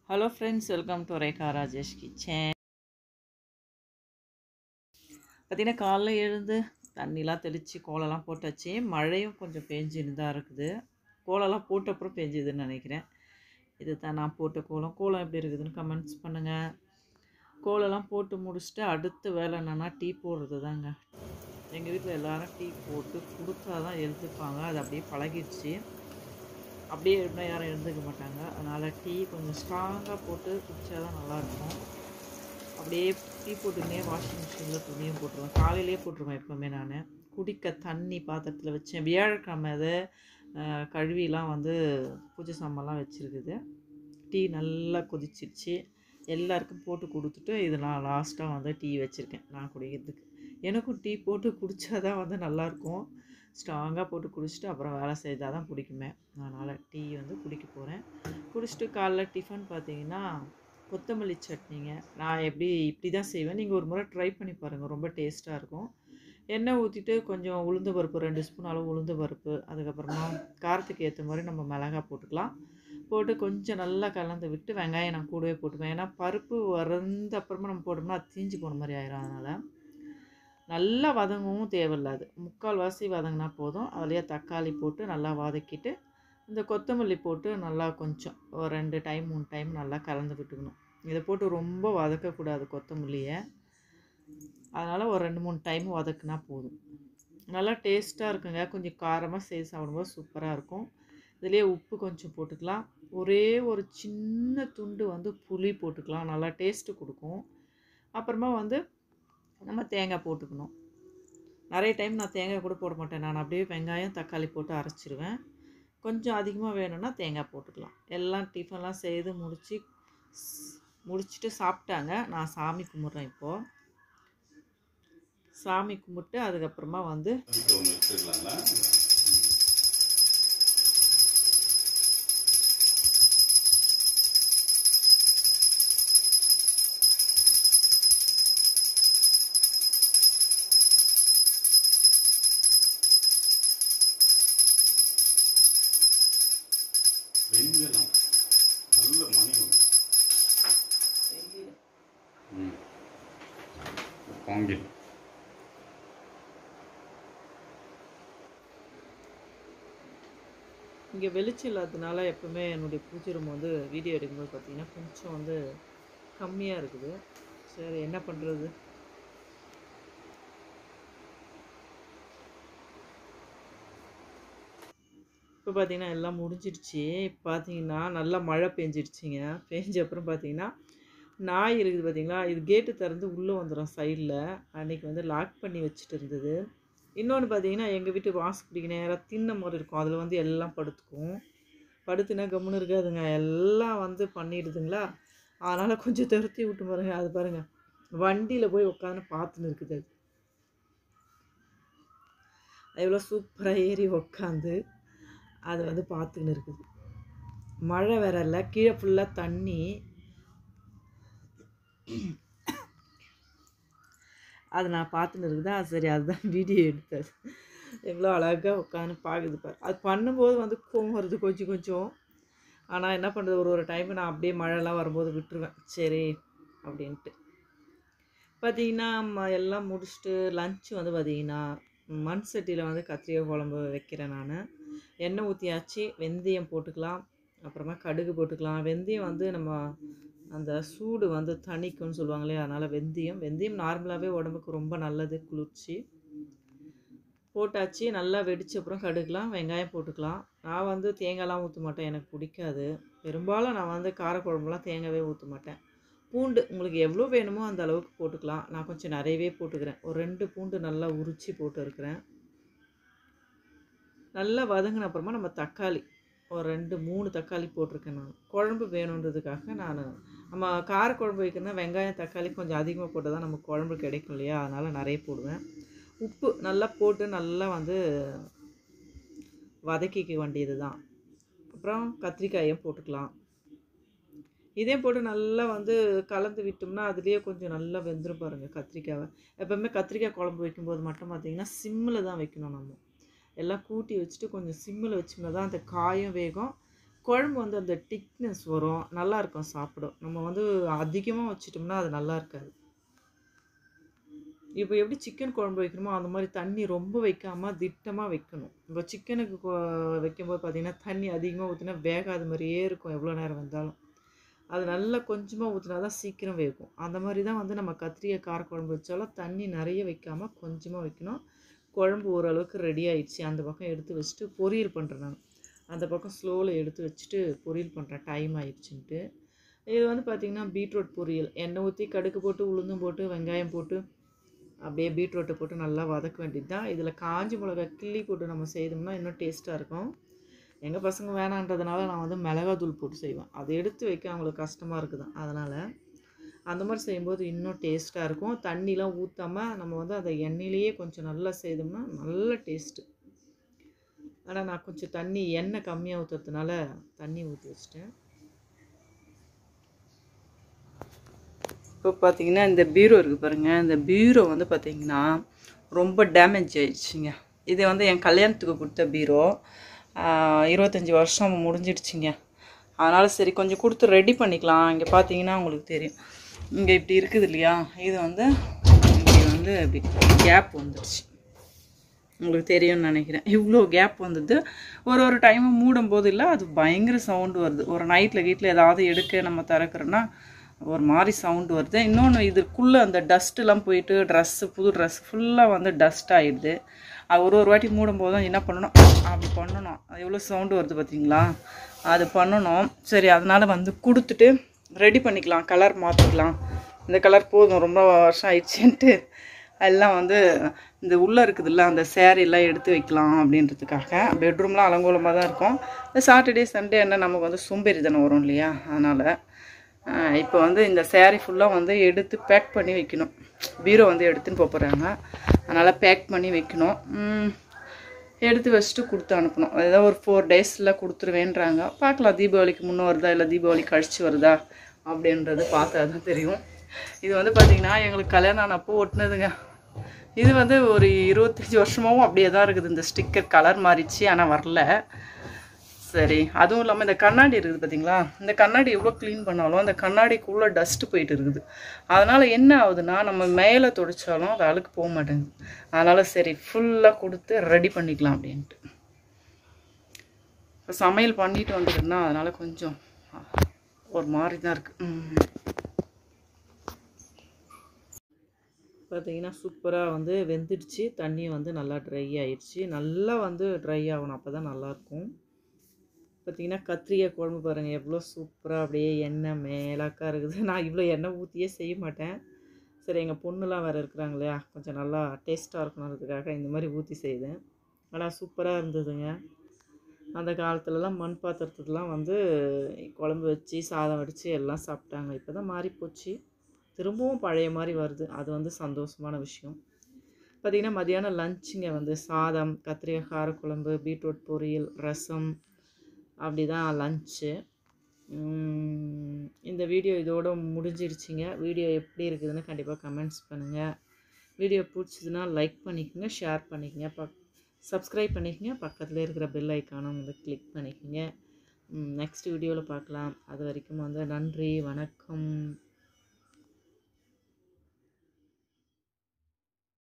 hello friends welcome to Rekha Rajesh kitchen பார்த்தீங்கன்னா காலைல எழுந்து தண்ணிலாம் தெளித்து கோலம்லாம் போட்டாச்சு மழையும் கொஞ்சம் பேஞ்சுன்னு தான் இருக்குது கோலம்லாம் போட்ட அப்புறம் பேஞ்சுதுன்னு நினைக்கிறேன் இது தான் நான் போட்ட கோலம் கோலம் எப்படி இருக்குதுன்னு கமெண்ட்ஸ் பண்ணுங்கள் கோலம்லாம் போட்டு முடிச்சுட்டு அடுத்த வேலை என்னென்னா டீ போடுறது தாங்க எங்கள் வீட்டில் எல்லாரும் டீ போட்டு கொடுத்தா தான் எழுதுப்பாங்க அது அப்படியே பழகிடுச்சு அப்படியே எழுதினா யாரும் எழுந்துக்க மாட்டாங்க அதனால் டீ கொஞ்சம் ஸ்ட்ராங்காக போட்டு குடித்தா தான் நல்லாயிருக்கும் அப்படியே டீ போட்டுனே வாஷிங் மிஷினில் துணியும் போட்டுருவேன் காலையிலே போட்டுருவேன் எப்போவுமே நான் குடிக்க தண்ணி பாத்திரத்தில் வச்சேன் வியாழக்கிழமை அது அஹ், கழுவிலாம் வந்து பூஜை சாமான்லாம் வச்சுருக்குது டீ நல்லா கொதிச்சிருச்சு எல்லாருக்கும் போட்டு கொடுத்துட்டு இது நான் லாஸ்ட்டாக வந்து டீ வச்சுருக்கேன் நான் குடிக்கிறதுக்கு எனக்கும் டீ போட்டு குடித்தா தான் வந்து நல்லாயிருக்கும் ஸ்ட்ராங்காக போட்டு குடிச்சிட்டு அப்புறம் வேலை செய்தால் தான் பிடிக்குமே அதனால் டீ வந்து குடிக்க போகிறேன் குடிச்சிட்டு காலைல டிஃபன் பார்த்தீங்கன்னா கொத்தமல்லி சட்னிங்க நான் எப்படி இப்படி தான் செய்வேன் நீங்கள் ஒரு முறை ட்ரை பண்ணி பாருங்கள் ரொம்ப டேஸ்ட்டாக இருக்கும் எண்ணெய் ஊற்றிட்டு கொஞ்சம் உளுந்து பருப்பு ரெண்டு ஸ்பூன் அளவு உளுந்து பருப்பு அதுக்கப்புறமா காரத்துக்கு ஏற்ற மாதிரி நம்ம மிளகாய் போட்டுக்கலாம் போட்டு கொஞ்சம் நல்லா கலந்து விட்டு வெங்காயம் நான் கூடவே போட்டுப்பேன் ஏன்னா பருப்பு வறந்த அப்புறமா நம்ம போட்டோம்னா அது தீஞ்சு போன மாதிரி ஆயிரும் அதனால் நல்லா வதங்கவும் தேவையில்லாது முக்கால் வாசி வதங்கினா போதும் அதுலேயே தக்காளி போட்டு நல்லா வதக்கிட்டு இந்த கொத்தமல்லி போட்டு நல்லா கொஞ்சம் ஒரு ரெண்டு டைம் மூணு டைம் நல்லா கலந்து விட்டுக்கணும் இதை போட்டு ரொம்ப வதக்கக்கூடாது கொத்தமல்லியை அதனால் ஒரு ரெண்டு மூணு டைம் வதக்குனா போதும் நல்லா டேஸ்ட்டாக இருக்குங்க கொஞ்சம் காரமாக செய்து சாப்பிடும்போது சூப்பராக இருக்கும் இதுலேயே உப்பு கொஞ்சம் போட்டுக்கலாம் ஒரே ஒரு சின்ன துண்டு வந்து புளி போட்டுக்கலாம் நல்லா டேஸ்ட்டு கொடுக்கும் அப்புறமா வந்து நம்ம தேங்காய் போட்டுக்கணும் நிறைய டைம் நான் தேங்காய் கூட போட மாட்டேன் நான் அப்படியே வெங்காயம் தக்காளி போட்டு அரைச்சிருவேன் கொஞ்சம் அதிகமாக வேணும்னா தேங்காய் போட்டுக்கலாம் எல்லாம் டிஃபன்லாம் செய்து முடித்து முடிச்சுட்டு சாப்பிட்டாங்க நான் சாமி கும்பிட்றேன் இப்போது சாமி கும்பிட்டு அதுக்கப்புறமா வந்து ஒன்று வச்சுக்கலாங்களா வெண்கலம் நல்ல மணி ஒன்று ம் பாங்கில் இங்கே வெளிச்சம் இல்லாததுனால எப்பவுமே என்னுடைய பூஜை ரூம் வந்து வீடியோ எடுக்கும்போது பார்த்தீங்கன்னா கொஞ்சம் வந்து கம்மியாக இருக்குது சரி என்ன பண்ணுறது இப்போ பார்த்தீங்கன்னா எல்லாம் முடிஞ்சிடுச்சு இப்போ பார்த்தீங்கன்னா நல்லா மழை பெஞ்சிடுச்சிங்க பெஞ்ச அப்புறம் பார்த்தீங்கன்னா நாய் இருக்குது பார்த்தீங்களா இது கேட்டு திறந்து உள்ளே வந்துடும் சைடில் அன்னைக்கு வந்து லாக் பண்ணி வச்சுட்டு இருந்தது இன்னொன்று பார்த்தீங்கன்னா எங்கள் வீட்டு வாசப்படிக்கு நேராக தின்ன மாதிரி இருக்கும் அதில் வந்து எல்லாம் படுத்துக்கும் படுத்துனா கம்முன்னு இருக்காதுங்க எல்லாம் வந்து பண்ணிடுதுங்களா அதனால் கொஞ்சம் துரத்தி விட்டு பாருங்க அது பாருங்கள் வண்டியில் போய் உட்காந்து பார்த்துன்னு இருக்குது அது எவ்வளோ சூப்பராக ஏறி உக்காந்து அது வந்து பார்த்துக்கின்னு இருக்குது மழை வேற இல்லை கீழே ஃபுல்லாக தண்ணி அது நான் பார்த்துன்னு இருக்குதா சரி அதுதான் வீடியோ எடுத்தது எவ்வளோ அழகாக உட்காந்து பார்க்குது பாரு அது பண்ணும்போது வந்து கோவம் வருது கொஞ்சம் கொஞ்சம் ஆனால் என்ன பண்ணுறது ஒரு ஒரு டைம் நான் அப்படியே மழைலாம் வரும்போது விட்டுருவேன் சரி அப்படின்ட்டு பார்த்தீங்கன்னா ம- எல்லாம் முடிச்சுட்டு லஞ்சு வந்து பார்த்தீங்கன்னா மண் சட்டியில் வந்து கத்திரிக்காய் குழம்பு வைக்கிறேன் நான் எண்ணெய் ஊற்றியாச்சு வெந்தயம் போட்டுக்கலாம் அப்புறமா கடுகு போட்டுக்கலாம் வெந்தயம் வந்து நம்ம அந்த சூடு வந்து தணிக்கும்னு சொல்லுவாங்களே அதனால் வெந்தயம் வெந்தயம் நார்மலாகவே உடம்புக்கு ரொம்ப நல்லது குளிர்ச்சி போட்டாச்சு நல்லா வெடிச்ச அப்புறம் கடுகுலாம் வெங்காயம் போட்டுக்கலாம் நான் வந்து தேங்காய்லாம் ஊற்ற மாட்டேன் எனக்கு பிடிக்காது பெரும்பாலும் நான் வந்து காரக்குழம்புலாம் தேங்காவே ஊற்ற மாட்டேன் பூண்டு உங்களுக்கு எவ்வளோ வேணுமோ அந்த அளவுக்கு போட்டுக்கலாம் நான் கொஞ்சம் நிறையவே போட்டுக்கிறேன் ஒரு ரெண்டு பூண்டு நல்லா உரித்து போட்டு இருக்கிறேன் நல்லா வதங்கின அப்புறமா நம்ம தக்காளி ஒரு ரெண்டு மூணு தக்காளி போட்டிருக்கேன் நான் குழம்பு வேணுன்றதுக்காக நான் நம்ம காரக்குழம்பு வைக்கிறதுனா வெங்காயம் தக்காளி கொஞ்சம் அதிகமாக போட்டால் தான் நமக்கு குழம்பு கிடைக்கும் இல்லையா அதனால் நிறைய போடுவேன் உப்பு நல்லா போட்டு நல்லா வந்து வதக்கிக்க வேண்டியது தான் அப்புறம் கத்திரிக்காயும் போட்டுக்கலாம் இதே போட்டு நல்லா வந்து கலந்து விட்டோம்னா அதுலேயே கொஞ்சம் நல்லா வெந்துரும் பாருங்கள் கத்திரிக்காவை எப்போவுமே கத்திரிக்காய் குழம்பு வைக்கும்போது மட்டும் பார்த்தீங்கன்னா சிம்மில் தான் வைக்கணும் நம்ம எல்லாம் கூட்டி வச்சுட்டு கொஞ்சம் சிம்மில் வச்சோம்னா தான் அந்த காயும் வேகும் குழம்பு வந்து அந்த திக்னஸ் வரும் நல்லா இருக்கும் சாப்பிடும் நம்ம வந்து அதிகமாக வச்சிட்டோம்னா அது நல்லா இருக்காது இப்போ எப்படி சிக்கன் குழம்பு வைக்கணுமோ அந்த மாதிரி தண்ணி ரொம்ப வைக்காமல் திட்டமாக வைக்கணும் இப்போ சிக்கனுக்கு கொ- வைக்கும்போது பார்த்தீங்கன்னா தண்ணி அதிகமாக ஊற்றினா வேகாத மாதிரியே இருக்கும் எவ்வளோ நேரம் வந்தாலும் அது நல்லா கொஞ்சமாக ஊற்றினா தான் சீக்கிரம் வேகும் அந்த மாதிரி தான் வந்து நம்ம கத்திரிக்காய் காரக்குழம்பு வச்சாலும் தண்ணி நிறைய வைக்காமல் கொஞ்சமாக வைக்கணும் குழம்பு ஓரளவுக்கு ரெடி ஆயிடுச்சு அந்த பக்கம் எடுத்து வச்சுட்டு பொரியல் பண்ணுறேன் நான் அந்த பக்கம் ஸ்லோவில் எடுத்து வச்சுட்டு பொரியல் பண்ணுறேன் டைம் ஆயிடுச்சுன்ட்டு இது வந்து பார்த்திங்கன்னா பீட்ரூட் பொரியல் எண்ணெய் ஊற்றி கடுகு போட்டு உளுந்தும் போட்டு வெங்காயம் போட்டு அப்படியே பீட்ரூட்டை போட்டு நல்லா வதக்க வேண்டியது தான் இதில் காஞ்சி மிளகாய் கிள்ளி போட்டு நம்ம செய்தோம்னா இன்னும் டேஸ்ட்டாக இருக்கும் எங்கள் பசங்க வேணான்றதுனால நான் வந்து மிளகாத்தூள் போட்டு செய்வேன் அதை எடுத்து வைக்க அவங்களுக்கு கஷ்டமாக இருக்குது அதனால் அந்த மாதிரி செய்யும்போது இன்னும் டேஸ்ட்டாக இருக்கும் தண்ணிலாம் ஊற்றாமல் நம்ம வந்து அதை எண்ணெயிலேயே கொஞ்சம் நல்லா செய்தோம்னா நல்ல டேஸ்ட்டு ஆனால் நான் கொஞ்சம் தண்ணி எண்ணெய் கம்மியாக ஊற்றுறதுனால தண்ணி ஊற்றி வச்சிட்டேன் இப்போ பார்த்தீங்கன்னா இந்த பீரோ இருக்குது பாருங்கள் இந்த பீரோ வந்து பார்த்தீங்கன்னா ரொம்ப டேமேஜ் ஆயிடுச்சுங்க இது வந்து என் கல்யாணத்துக்கு கொடுத்த பீரோ ஆஹ் இருபத்தஞ்சி வருஷம் முடிஞ்சிடுச்சுங்க அதனால் சரி கொஞ்சம் கொடுத்து ரெடி பண்ணிக்கலாம் இங்கே பார்த்தீங்கன்னா உங்களுக்கு தெரியும் இங்கே இப்படி இருக்குது இல்லையா இது வந்து இங்கே வந்து இப்படி கேப் வந்துடுச்சு உங்களுக்கு தெரியும்னு நினைக்கிறேன் இவ்வளோ கேப் வந்தது ஒரு ஒரு டைமும் மூடும் போது இல்லை அது பயங்கர சவுண்டு வருது ஒரு நைட்டில் கீட்டில் ஏதாவது எடுக்க நம்ம திறக்கிறோன்னா ஒரு மாதிரி சவுண்டு வருது இன்னொன்று இதுக்குள்ளே அந்த டஸ்ட்டுலாம் போயிட்டு ட்ரெஸ்ஸு புது ட்ரெஸ் ஃபுல்லாக வந்து டஸ்ட் ஆகிடுது அது ஒரு ஒரு வாட்டி மூடும் போதும் என்ன பண்ணணும் அப்படி பண்ணணும் அது எவ்வளோ சவுண்டு வருது பார்த்தீங்களா அது பண்ணணும் சரி அதனால் வந்து கொடுத்துட்டு ரெடி பண்ணிக்கலாம் கலர் மாற்றிக்கலாம் இந்த கலர் போதும் ரொம்ப வருஷம் ஆயிடுச்சுன்ட்டு எல்லாம் வந்து இந்த உள்ளே இருக்குதுல்ல அந்த சேரீலாம் எடுத்து வைக்கலாம் அப்படின்றதுக்காக பெட்ரூம்லாம் அலங்கோலமாக தான் இருக்கும் இந்த சாட்டர்டே சண்டே என்ன நமக்கு வந்து சோம்பேறி தானே வரும் இல்லையா அதனால் இப்போ வந்து இந்த சேரீ ஃபுல்லாக வந்து எடுத்து பேக் பண்ணி வைக்கணும் பீரோ வந்து எடுத்துன்னு போக போகிறாங்க அதனால் பேக் பண்ணி வைக்கணும் உம், எடுத்து வச்சுட்டு கொடுத்து அனுப்பணும் ஏதோ ஒரு ஃபோர் டேஸில் கொடுத்துருவேன்றாங்க பார்க்கலாம் தீபாவளிக்கு முன்னே வருதா இல்லை தீபாவளி கழிச்சு வருதா அப்படின்றது பார்த்தா தான் தெரியும் இது வந்து பார்த்திங்கன்னா எங்களுக்கு கல்யாணம் ஆனப்போ ஒட்டினதுங்க இது வந்து ஒரு இருபத்தஞ்சி வருஷமாவும் அப்படியே தான் இருக்குது இந்த ஸ்டிக்கர் கலர் மாறிச்சு ஆனால் வரல சரி அதுவும் இல்லாமல் இந்த கண்ணாடி இருக்குது பார்த்தீங்களா இந்த கண்ணாடி எவ்வளோ க்ளீன் பண்ணாலும் அந்த கண்ணாடிக்குள்ளே டஸ்ட்டு போயிட்டு இருக்குது அதனால் என்ன ஆகுதுன்னா நம்ம மேலே துடைச்சாலும் அது அழுக்கு போக மாட்டேங்குது அதனால் சரி ஃபுல்லாக கொடுத்து ரெடி பண்ணிக்கலாம் அப்படின்ட்டு இப்போ சமையல் பண்ணிட்டு வந்துருக்குன்னா அதனால் கொஞ்சம் ஒரு மாதிரி தான் இருக்குது பார்த்தீங்கன்னா சூப்பராக வந்து வெந்துடுச்சு தண்ணி வந்து நல்லா ட்ரை ஆயிடுச்சு நல்லா வந்து ட்ரை ஆகணும் அப்போ தான் நல்லாயிருக்கும் பார்த்தீங்கன்னா கத்திரிக்காய் குழம்பு பாருங்கள் எவ்வளோ சூப்பராக அப்படியே எண்ணெய் மேலாக்கா இருக்குது நான் இவ்வளோ எண்ணெய் ஊற்றியே செய்ய மாட்டேன் சரி எங்கள் பொண்ணுலாம் வேறு இருக்கிறாங்க இல்லையா கொஞ்சம் நல்லா டேஸ்ட்டாக இருக்கணுன்றதுக்காக இந்த மாதிரி ஊற்றி செய்தேன் ஆனால் சூப்பராக இருந்ததுங்க அந்த காலத்துலலாம் மண் பாத்திரத்துலலாம் வந்து குழம்பு வச்சு சாதம் வடித்து எல்லாம் சாப்பிட்டாங்க இப்போ தான் மாறிப்போச்சு திரும்பவும் பழைய மாதிரி வருது அது வந்து சந்தோஷமான விஷயம் பார்த்திங்கன்னா மதியானம் லஞ்சுங்க வந்து சாதம் கத்திரிக்காய் காரக்குழம்பு பீட்ரூட் பொரியல் ரசம் அப்படி தான் லஞ்சு இந்த வீடியோ இதோட முடிஞ்சிடுச்சிங்க வீடியோ எப்படி இருக்குதுன்னு கண்டிப்பாக கமெண்ட்ஸ் பண்ணுங்கள் வீடியோ பிடிச்சதுன்னா லைக் பண்ணிக்கோங்க ஷேர் பண்ணிக்கோங்க பக் சப்ஸ்கிரைப் பண்ணிக்கோங்க பக்கத்தில் இருக்கிற பெல் ஐக்கானும் வந்து கிளிக் பண்ணிக்கோங்க நெக்ஸ்ட் வீடியோவில் பார்க்கலாம் அது வரைக்கும் வந்து நன்றி வணக்கம்